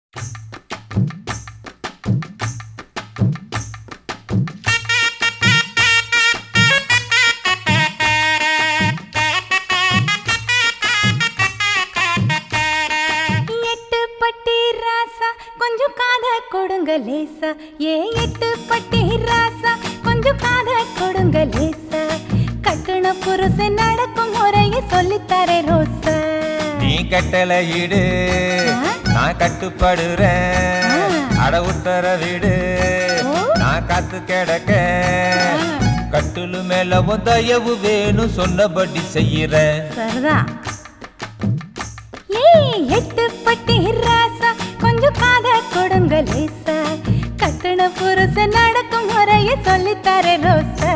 எட்டு பட்டி ராசா கொஞ்சம் காத கொடுங்க லேசா ஏ எட்டு பட்டி ராசா கொஞ்சம் காத கொடுங்க லேசா கட்டுன புருஷன் நடக்கும் முறையை சொல்லித்தரே ரோசா நீ கட்டளை இடு ஆ? நான் கட்டுப்படுறேன் ஆ. அட உத்தர விடு ஓ. நான் காத்து கிடக்க ஆ. கட்டுலு மேல உன் தயவு வேணும் சொன்னபடி செய்யறேன் சரிதான் ஏய் எட்டு பட்டி ராசா கொஞ்சம் காத கொடுங்க லேசா கட்டுன புருஷன் நடக்கும் முறையை சொல்லித்தரே ரோசா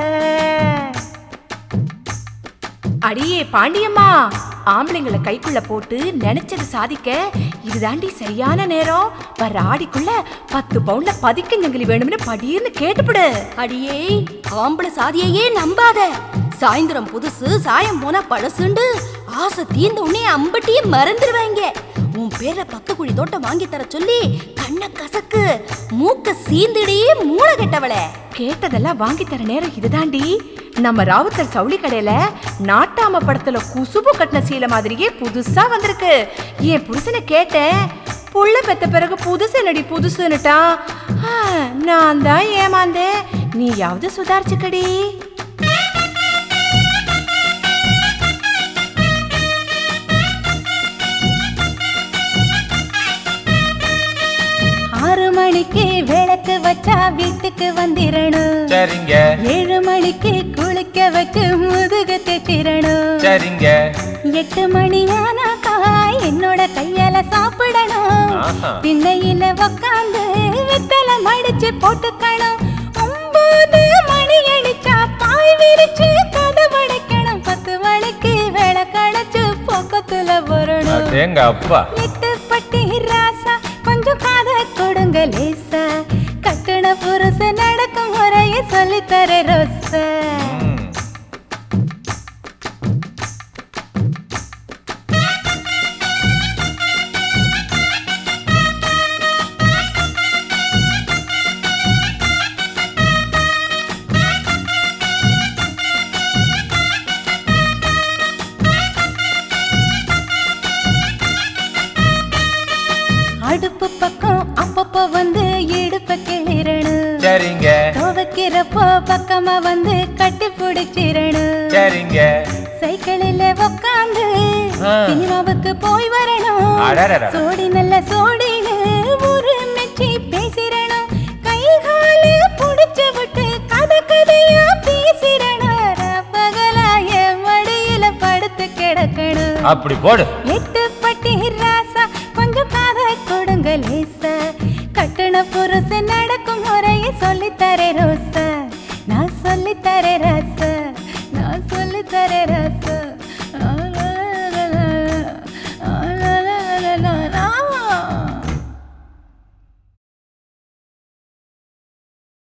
அடியே பாண்டியம்மா ஆம்பளைங்களை கைக்குள்ள போட்டு நினைச்சது சாதிக்க இதுதாண்டி சரியான நேரம் வர ஆடிக்குள்ள பத்து பவுண்ட்ல பதிக்க ஜங்கிலி வேணும்னு படின்னு கேட்டுப்படு அடியே ஆம்பளை சாதியையே நம்பாத சாயந்தரம் புதுசு சாயம் போனா பழசுண்டு ஆசை தீர்ந்த உடனே அம்பட்டியே மறந்துடுவாங்க உன் பேர பத்து குழி தோட்டம் வாங்கி தர சொல்லி கண்ண கசக்கு மூக்க சீந்திடி மூளை கெட்டவளே கேட்டதெல்லாம் வாங்கி தர நேரம் இதுதாண்டி நம்ம ராவுத்தர் சவுளி கடையில நாட்டாம படத்துல குசுபு கட்டின சீலை மாதிரியே புதுசா வந்திருக்கு என் புருஷனை கேட்டேன் புள்ள பெத்த பிறகு புதுசு நடி புதுசுன்னுட்டான் ஆ, நான் தான் ஏமாந்தேன் நீயாவது சுதாரிச்சுக்கடி ஆறு மணிக்கு விளக்கு வச்சா வீட்டுக்கு வந்திரணும் சரிங்க ஏழு மணிக்கு குளிக்க வச்சு முதுகு தேத்திரணும் சரிங்க எட்டு மணி ஆனாக்கா என்னோட கையால சாப்பிடணும் ஆஹா. திண்ணையில உக்காந்து வெத்தலை மடிச்சு போட்டுக்கணும் ஒன்பது மணி அடிச்சா பாய் விரிச்சு கதவடைக்கணும் பத்து மணிக்கு விளக்கடைச்சு பக்கத்துல வரணும் எங்க அப்பா எட்டு பட்டி ராசா கொஞ்சம் காத கொடுங்க லேசா கட்டுன புருஷ நடக்கும் முறையை சொல்லித்தர ரோசா ம். அடுப்பு பக்கம் அப்பப்போ வந்து இடுப்ப கிளிரணும் சரிங்க துவைக்கிறப்போ பக்கமா வந்து கட்டி பிடிச்சிரணும் சரிங்க சைக்கிளில் உக்காந்து ஆ. சினிமாவுக்கு போய் வரணும் அடடடட. சோடி நல்ல சோடின்னு ஒரு மெச்சி பேசிரணும் கை காலு புடிச்சு விட்டு கதை கதையா பேசிரணும் பகலா என் மடியில படுத்து கிடக்கணும் அப்படி போடு எட்டு பட்டி ராசா கொஞ்சம் காத கொடுங்க லேசா கட்டுன புருஷன் நடக்கும் முறையை சொல்லித்தரே ரோசா நான் சொல்லித்தரே ராசா